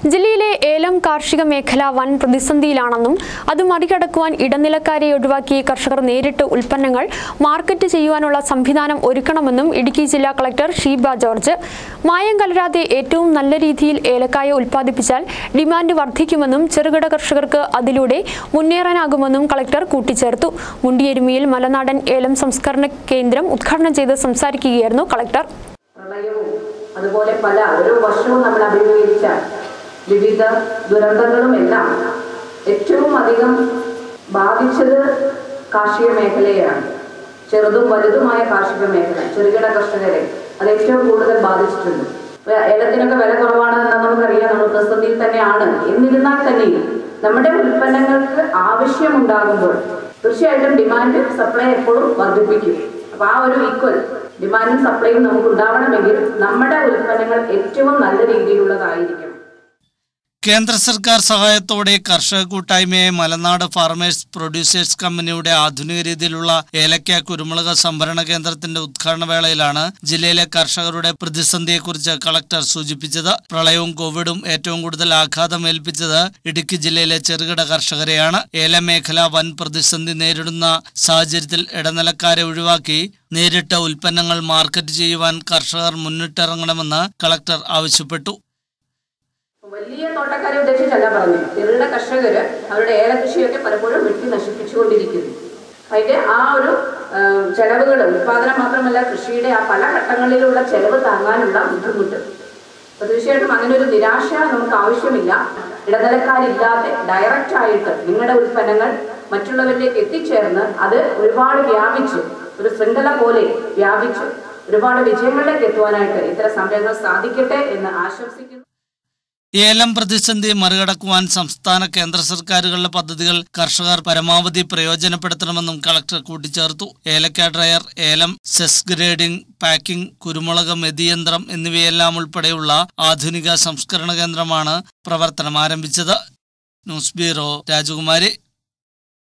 ജില്ലയിലെ ഏലം കാർഷിക മേഖല വൻ പ്രതിസന്ധിയിലാണെന്നും അത് മറികടക്കുവാൻ ഇടനിലക്കാരെ ഒഴിവാക്കി കർഷകർ നേരിട്ട് ഉൽപ്പന്നങ്ങൾ മാർക്കറ്റ് ചെയ്യുവാനുള്ള സംവിധാനം ഒരുക്കണമെന്നും ഇടുക്കി ജില്ലാ കളക്ടർ ഷീബ ജോർജ് മായം കലരാതെ ഏറ്റവും നല്ല രീതിയിൽ ഏലക്കായ ഉൽപ്പാദിപ്പിച്ചാൽ ഡിമാൻഡ് വർദ്ധിക്കുമെന്നും ചെറുകിട കർഷകർക്ക് അതിലൂടെ മുന്നേറാനാകുമെന്നും കളക്ടർ കൂട്ടിച്ചേർത്തു മുണ്ടിയെരുമിയിൽ മലനാടൻ ഏലം സംസ്കരണ കേന്ദ്രം ഉദ്ഘാടനം ചെയ്ത് സംസാരിക്കുകയായിരുന്നു കളക്ടർ പ്രളയവും അതുപോലെ പല ഓരോ വർഷവും നമ്മൾ അഭിമുഖീകരിച്ച വിവിധ ദുരന്തങ്ങളും എല്ലാം ഏറ്റവും അധികം ബാധിച്ചത് കാർഷിക മേഖലയെയാണ് ചെറുതും വലുതുമായ കാർഷിക മേഖല ചെറുകിട കർഷകരെ അത് ഏറ്റവും കൂടുതൽ ബാധിച്ചിട്ടുണ്ട് ഇപ്പൊ ഏലത്തിനൊക്കെ വില കുറവാണെന്ന് നമുക്കറിയാം നമ്മൾ പ്രതിസന്ധിയിൽ തന്നെയാണ് എന്നിരുന്നാൽ തന്നെയും നമ്മുടെ ഉൽപ്പന്നങ്ങൾക്ക് ആവശ്യമുണ്ടാകുമ്പോൾ തീർച്ചയായിട്ടും ഡിമാൻഡ് സപ്ലൈ എപ്പോഴും വർദ്ധിപ്പിക്കും അപ്പൊ ആ ഒരു ഈക്വൽ ഡിമാൻഡും സപ്ലൈയും നമുക്ക് ഉണ്ടാവണമെങ്കിൽ നമ്മുടെ ഉൽപ്പന്നങ്ങൾ ഏറ്റവും നല്ല രീതിയിലുള്ളതായിരിക്കണം കേന്ദ്ര സർക്കാർ സഹായത്തോടെ കർഷക കൂട്ടായ്മയെ മലനാട് ഫാർമേഴ്സ് പ്രൊഡ്യൂസേഴ്സ് കമ്പനിയുടെ ആധുനിക രീതിയിലുള്ള ഏലക്ക കുരുമുളക് സംഭരണ കേന്ദ്രത്തിന്റെ ഉദ്ഘാടന വേളയിലാണ് ജില്ലയിലെ കർഷകരുടെ പ്രതിസന്ധിയെക്കുറിച്ച് കളക്ടർ സൂചിപ്പിച്ചത് പ്രളയവും കോവിഡും ഏറ്റവും കൂടുതൽ ആഘാതം ഏൽപ്പിച്ചത് ഇടുക്കി ജില്ലയിലെ ചെറുകിട കർഷകരെയാണ് ഏലമേഖല വൻ പ്രതിസന്ധി നേരിടുന്ന സാഹചര്യത്തിൽ ഇടനിലക്കാരെ ഒഴിവാക്കി നേരിട്ട് ഉൽപ്പന്നങ്ങൾ മാർക്കറ്റ് ചെയ്യുവാൻ കർഷകർ മുന്നിട്ടിറങ്ങണമെന്ന് കളക്ടർ ആവശ്യപ്പെട്ടു വലിയ തോട്ടക്കാരെ ഉദ്ദേശിച്ചല്ല പറഞ്ഞു ചെറുകിട കർഷകര് അവരുടെ ഏലകൃഷിയൊക്കെ പലപ്പോഴും വെട്ടി നശിപ്പിച്ചുകൊണ്ടിരിക്കുന്നു അതിന്റെ ആ ഒരു ചെലവുകൾ ഉത്പാദനം മാത്രമല്ല കൃഷിയുടെ ആ പല ഘട്ടങ്ങളിലുള്ള ചെലവ് താങ്ങാനുള്ള ബുദ്ധിമുട്ട് അപ്പൊ തീർച്ചയായിട്ടും അങ്ങനെ ഒരു നിരാശ നമുക്ക് ആവശ്യമില്ല ഇടനിലക്കാരില്ലാതെ ഡയറക്റ്റ് ആയിട്ട് നിങ്ങളുടെ ഉൽപ്പന്നങ്ങൾ മറ്റുള്ളവരിലേക്ക് എത്തിച്ചേർന്ന് അത് ഒരുപാട് വ്യാപിച്ച് ഒരു ശൃംഖല പോലെ വ്യാപിച്ച് ഒരുപാട് വിജയങ്ങളിലേക്ക് എത്തുവാനായിട്ട് ഇത്തരം സംരംഭങ്ങൾ സാധിക്കട്ടെ എന്ന് ആശംസിക്കുന്നു ഏലം പ്രതിസന്ധി മറികടക്കുവാൻ സംസ്ഥാന കേന്ദ്ര സർക്കാരുകളുടെ പദ്ധതികൾ കർഷകർ പരമാവധി പ്രയോജനപ്പെടുത്തണമെന്നും കളക്ടർ കൂട്ടിച്ചേർത്തു ഏലക്ക ഡ്രയർ ഏലം സെസ് ഗ്രേഡിംഗ് പാക്കിംഗ് കുരുമുളക് മെതിയന്ത്രം എന്നിവയെല്ലാം ഉൾപ്പെടെയുള്ള ആധുനിക സംസ്കരണ കേന്ദ്രമാണ് പ്രവർത്തനം ആരംഭിച്ചത് ന്യൂസ് ബ്യൂറോ രാജകുമാരി